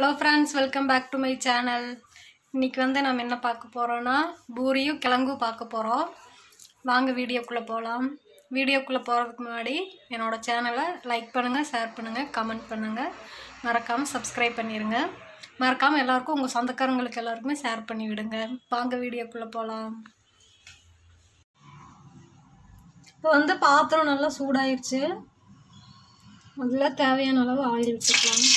hello friends welcome back to my channel இன்னைக்கு வந்து நம்ம என்ன பார்க்க போகிறோன்னா பூரியும் கிழங்கும் பார்க்க போகிறோம் வாங்க வீடியோக்குள்ளே போகலாம் வீடியோக்குள்ளே போகிறதுக்கு முன்னாடி என்னோட சேனலை லைக் பண்ணுங்கள் ஷேர் பண்ணுங்கள் கமெண்ட் பண்ணுங்கள் மறக்காமல் சப்ஸ்கிரைப் பண்ணிடுங்க மறக்காமல் எல்லாருக்கும் உங்கள் சொந்தக்காரங்களுக்கு எல்லாருக்குமே ஷேர் பண்ணி விடுங்க வாங்க வீடியோக்குள்ளே போகலாம் இப்போ வந்து பாத்திரம் நல்லா சூடாயிருச்சு அதில் தேவையான அளவு ஆயில் விட்டுக்கலாம்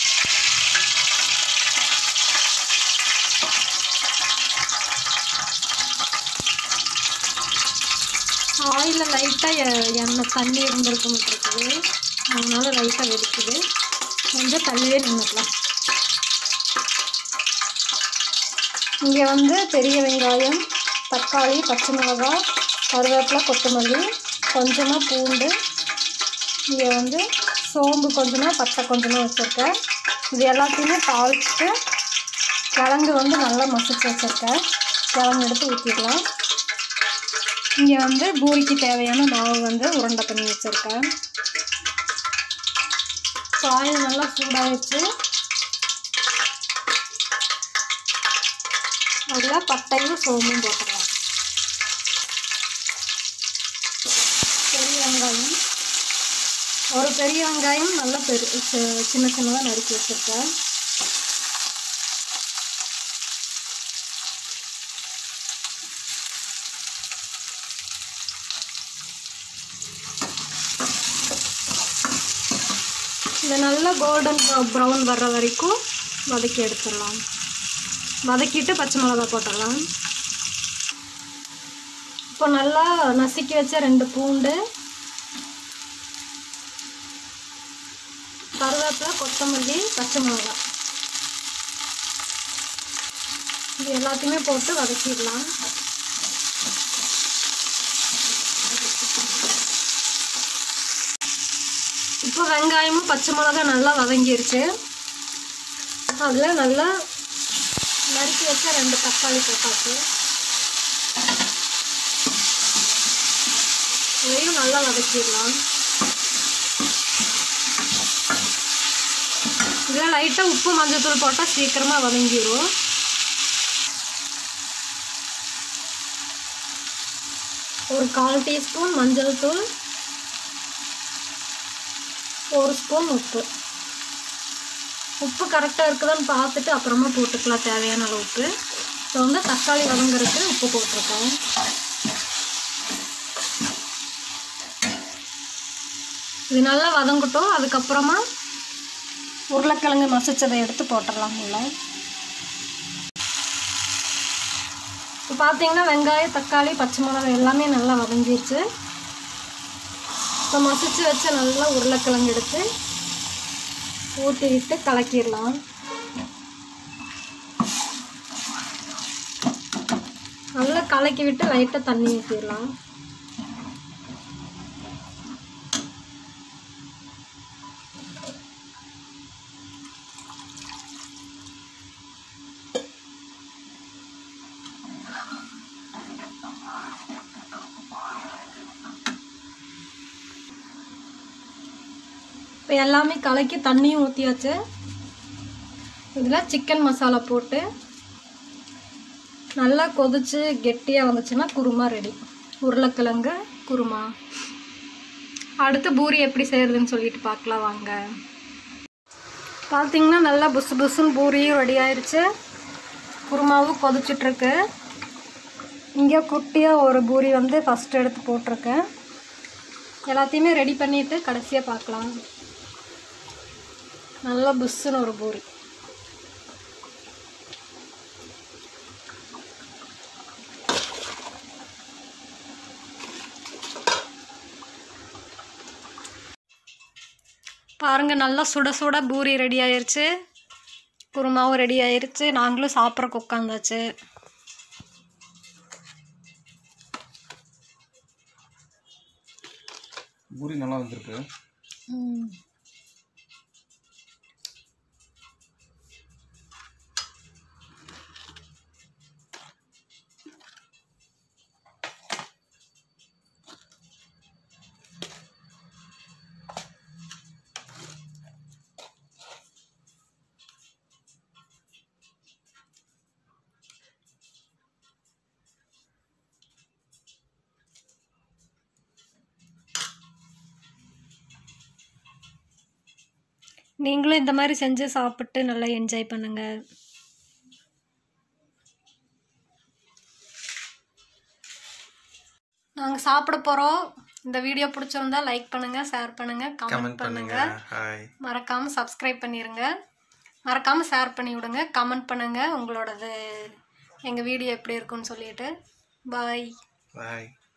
ஆயிலில் லைட்டாக எண்ணெய் தண்ணி இருந்திருக்க இருக்குது அதனால லைட்டாக வெடிக்குது கொஞ்சம் தள்ளியே நின்றுக்கலாம் இங்கே வந்து பெரிய வெங்காயம் தக்காளி பச்சை மிளகாய் கருவேப்பிலை கொத்தமல்லி கொஞ்சமாக பூண்டு இங்கே வந்து சோம்பு கொஞ்சமாக பட்டை கொஞ்சமாக வச்சுருக்கேன் இது எல்லாத்தையுமே தாளிச்சிட்டு கிழங்கு வந்து நல்லா மசிச்சு வச்சுருக்கேன் கிழங்கு எடுத்து ஊற்றிடலாம் இங்கே வந்து பூரிக்கு தேவையான மாவு வந்து உருண்டை பண்ணி வச்சுருக்கேன் ஆயில் நல்லா சூடாகிடுச்சு அதில் பட்டையும் சோம்பும் போட்டுடலாம் பெரிய வெங்காயம் ஒரு பெரிய வெங்காயம் நல்லா பெரு சி- சின்ன சின்னதாக நறுக்கி வச்சுருக்கேன் இது நல்லா கோல்டன் ப்ரௌன் வர்ற வரைக்கும் வதக்கி எடுத்துடலாம் வதக்கிட்டு பச்சை மிளகா போட்டுடலாம் இப்போ நல்லா நசுக்கி வச்ச ரெண்டு பூண்டு கருவேப்பிலை கொத்தமல்லி பச்சை மிளகா இது எல்லாத்தையுமே போட்டு வதக்கிடலாம் இப்போ வெங்காயமும் பச்சை மிளகா நல்லா வதங்கிருச்சு அதில் நல்லா நறுக்கி வச்ச ரெண்டு தக்காளி போட்டாச்சு இதையும் நல்லா வதக்கிடலாம் இதில் லைட்டாக உப்பு மஞ்சத்தூள் போட்டால் சீக்கிரமாக வதங்கிடும் ஒரு கால் டீஸ்பூன் மஞ்சள் தூள் ஒரு ஸ்பூன் உப்பு உப்பு கரெக்டாக இருக்குதான்னு பார்த்துட்டு அப்புறமா போட்டுக்கலாம் தேவையான அளவு உப்பு இப்போ வந்து தக்காளி வதங்குறதுக்கு உப்பு போட்டிருக்கோம் இது நல்லா வதங்கட்டும் அதுக்கப்புறமா உருளைக்கிழங்கு மசிச்சதை எடுத்து போட்டுடலாம் உள்ள இப்போ பார்த்தீங்கன்னா வெங்காயம் தக்காளி பச்சை மிளகாய் எல்லாமே நல்லா வதங்கிடுச்சு இப்போ மசிச்சு வச்ச நல்லா உருளைக்கிழங்கு எடுத்து ஊற்றி விட்டு கலக்கிடலாம் நல்லா கலக்கி விட்டு லைட்டாக தண்ணி ஊற்றிடலாம் இப்போ எல்லாமே கலக்கி தண்ணியும் ஊற்றியாச்சு இதில் சிக்கன் மசாலா போட்டு நல்லா கொதிச்சு கெட்டியாக வந்துச்சுன்னா குருமா ரெடி உருளைக்கிழங்கு குருமா அடுத்து பூரி எப்படி செய்கிறதுன்னு சொல்லிட்டு பார்க்கலாம் வாங்க பார்த்தீங்கன்னா நல்லா புசு புசுன்னு பூரியும் ரெடி ஆயிடுச்சு குருமாவும் கொதிச்சிட்ருக்கு இங்கே குட்டியாக ஒரு பூரி வந்து ஃபஸ்ட் எடுத்து போட்டிருக்கேன் எல்லாத்தையுமே ரெடி பண்ணிவிட்டு கடைசியாக பார்க்கலாம் நல்லா புஷ்ஷுன்னு ஒரு பூரி பாருங்க நல்லா சுட சுட பூரி ரெடி ஆயிருச்சு குருமாவும் ரெடி ஆயிருச்சு நாங்களும் சாப்பிட்றக்கு உட்காந்தாச்சு பூரி நல்லா வந்திருக்கு ம் நீங்களும் இந்த மாதிரி செஞ்சு சாப்பிட்டு நல்லா என்ஜாய் பண்ணுங்கள் நாங்கள் சாப்பிட போகிறோம் இந்த வீடியோ பிடிச்சிருந்தா லைக் பண்ணுங்கள் ஷேர் பண்ணுங்கள் கமெண்ட் கமெண்ட் பண்ணுங்க பண்ணுங்கள் ஹாய் மறக்காமல் சப்ஸ்கிரைப் பண்ணிடுங்க மறக்காமல் ஷேர் பண்ணி விடுங்க கமெண்ட் பண்ணுங்கள் உங்களோடது எங்கள் வீடியோ எப்படி இருக்குன்னு சொல்லிட்டு பாய் பாய்